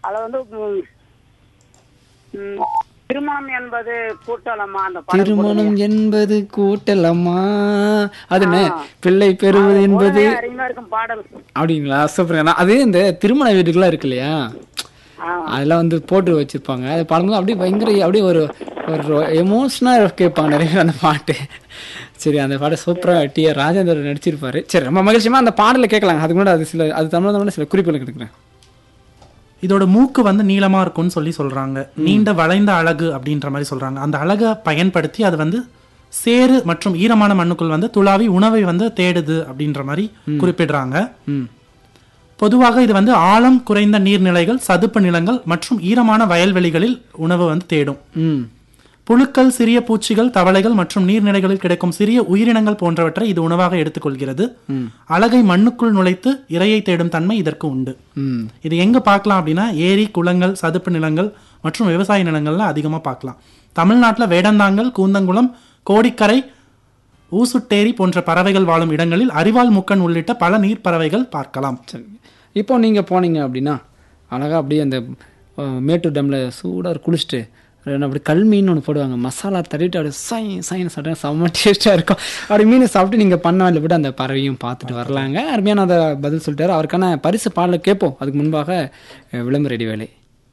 அது வந்து ம், ம், திருமணம் என்பது கூட்டலம்மா அந்த பாடல் திருமணம் என்பது கூட்டலம்மா அது என்ன ஆ. பிள்ளை பெறுவது என்பது போடுங்க, அருமையா இருக்கும் பாடல் அப்படிங்களா சூப்பருங்க அது இந்த திருமண வீட்டுக்குலாம் இருக்கு இல்லையா ஆ. அதெல்லாம் வந்து போட்டு வச்சிருப்பாங்க அது பாடும்போது அப்படியே பயங்கர அப்படியே ஒரு ஒரு எமோஷனாக கேட்பாங்க நிறைய பேர் அந்த பாட்டு சரி அந்த பாட்டு சூப்பராக டி ஆர் ராஜேந்திரன் நடிச்சிருப்பாரு சரி ரொம்ப மகிழ்ச்சியமா அந்த பாடலை கேட்கலாம் அதுக்கு முன்னாடி அது சில அது தமிழ் சில குறிப்புகள் எடுக்கிறேன் இதோட மூக்கு வந்து நீளமா இருக்கும்னு சொல்லி சொல்றாங்க நீண்ட வளைந்த அழகு அப்படின்ற மாதிரி சொல்றாங்க அந்த அழகை பயன்படுத்தி அது வந்து சேறு மற்றும் ஈரமான மண்ணுக்குள் வந்து துளாவி உணவை வந்து தேடுது அப்படின்ற மாதிரி குறிப்பிடுறாங்க ம் பொதுவாக இது வந்து ஆழம் குறைந்த நீர்நிலைகள் சதுப்பு நிலங்கள் மற்றும் ஈரமான வயல்வெளிகளில் உணவு வந்து தேடும் ம் புழுக்கள் சிறிய பூச்சிகள் தவளைகள் மற்றும் நீர்நிலைகளில் கிடைக்கும் சிறிய உயிரினங்கள் போன்றவற்றை இது உணவாக எடுத்துக்கொள்கிறது அழகை மண்ணுக்குள் நுழைத்து இரையை தேடும் தன்மை இதற்கு உண்டு ம் இது எங்க பார்க்கலாம் அப்படின்னா ஏரி குளங்கள் சதுப்பு நிலங்கள் மற்றும் விவசாய நிலங்கள்ல அதிகமா பார்க்கலாம் தமிழ்நாட்டுல வேடந்தாங்கல் கூந்தங்குளம் கோடிக்கரை ஊசுட்டேரி போன்ற பறவைகள் வாழும் இடங்களில் அரிவாள் முக்கன் உள்ளிட்ட பல நீர் பறவைகள் பார்க்கலாம் சரி இப்போ நீங்கள் போனீங்க அப்படின்னா அழகாக அப்படியே அந்த அஹ், மேட்டூர் டேமில் சூடாக குளிச்சுட்டு ரெண்டு அப்படி கல் மீன் ஒன்று போடுவாங்க மசாலா தட்டிட்டு அப்படியே சை சைன்னு சாப்பிட்டா செம்ம டேஸ்ட்டாக இருக்கும் அப்படி மீனை சாப்பிட்டு நீங்கள் பண்ணால் விட அந்த பறவையும் பார்த்துட்டு வரலாங்க அருமையான அதை பதில் சொல்லிட்டாரு அவருக்கான பரிசு பாடலை கேட்போம் அதுக்கு முன்பாக அஹ், விளம்பர இடைவேளை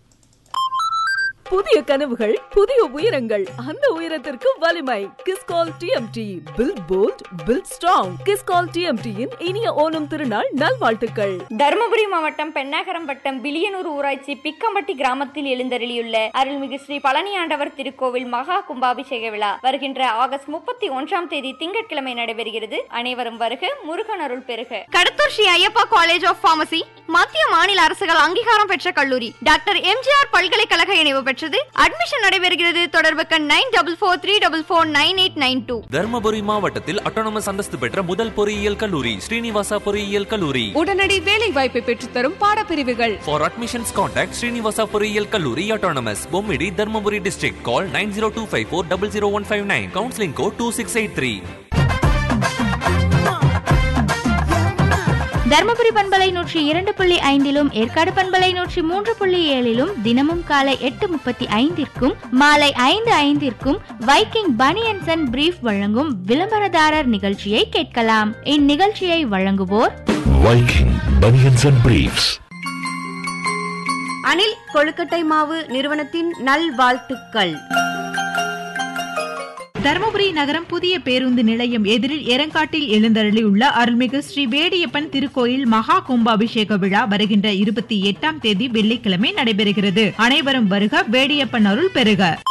புதிய கனவுகள் புதிய உயரங்கள் அந்த உயரத்திற்கு வலிமை Kiscol TMT build bold build strong Kiscol டிஎம்டியின் இனிய ஓணம் திருநாள் நல்வாழ்த்துக்கள் தருமபுரி மாவட்டம் பெண்ணாகரம் வட்டம் பிலியனூர் ஊராட்சி பிக்கம்பட்டி கிராமத்தில் எழுந்தருளியுள்ள அருள்மிகு ஸ்ரீ பழனி ஆண்டவர் திருக்கோவில் மகா கும்பாபிஷேக விழா வருகின்ற ஆகஸ்ட் முப்பத்தி ஒன்றாம் தேதி திங்கட்கிழமை நடைபெறுகிறது அனைவரும் வருக முருகன் அருள் பெறுக Kadathur Shri Ayyappa college of pharmacy மத்திய மாநில அரசுகள் அங்கீகாரம் பெற்ற கல்லூரி டாக்டர் எம்ஜிஆர் பல்கலைக்கழக இணைவு பெற்றது அட்மிஷன் நடைபெறுகிறது தொடர்புக்கு nine double four three double four nine eight nine two Dharmapuri மாவட்டத்தில் அட்டானமஸ் அந்தஸ்து பெற்ற முதல் பொறியியல் கல்லூரி ஸ்ரீனிவாசா பொறியியல் கல்லூரி உடனடி வேலை வாய்ப்பை பெற்றுத்தரும் பாடப்பிரிவுகள் ஃபார் அட்மிஷன்ஸ் கான்டாக்ட் ஸ்ரீனிவாசா பொறியியல் கல்லூரி autonomous Bommidi Dharmapuri district call nine zero two five four double zero one five nine counselling code two six eight three Dharmapuri பண்பலை நூற்றி இரண்டு புள்ளி ஐந்திலும் ஏற்காடு பண்பலை நூற்றி மூன்று புள்ளி ஏழிலும் தினமும் காலை எட்டு முப்பத்தி ஐந்திற்கும் மாலை ஐந்து ஐந்திற்கும் வைக்கிங் பனியன்சன் அண்ட் பிரீஃப் வழங்கும் விளம்பரதாரர் நிகழ்ச்சியை கேட்கலாம் இந்நிகழ்ச்சியை வழங்குவோர் Viking Bunions and Briefs. Anil கொழுக்கட்டை மாவு நிறுவனத்தின் நல்வாழ்த்துக்கள் தருமபுரி நகரம் புதிய பேருந்து நிலையம் எதிரில் எரங்காட்டில் எழுந்தருளியுள்ள அருள்மிகு ஸ்ரீ வேடியப்பன் திருக்கோயில் மகா கும்பாபிஷேக விழா வருகின்ற இருபத்தி எட்டாம் தேதி வெள்ளிக்கிழமை நடைபெறுகிறது அனைவரும் வருக வேடியப்பன் அருள் பெறுக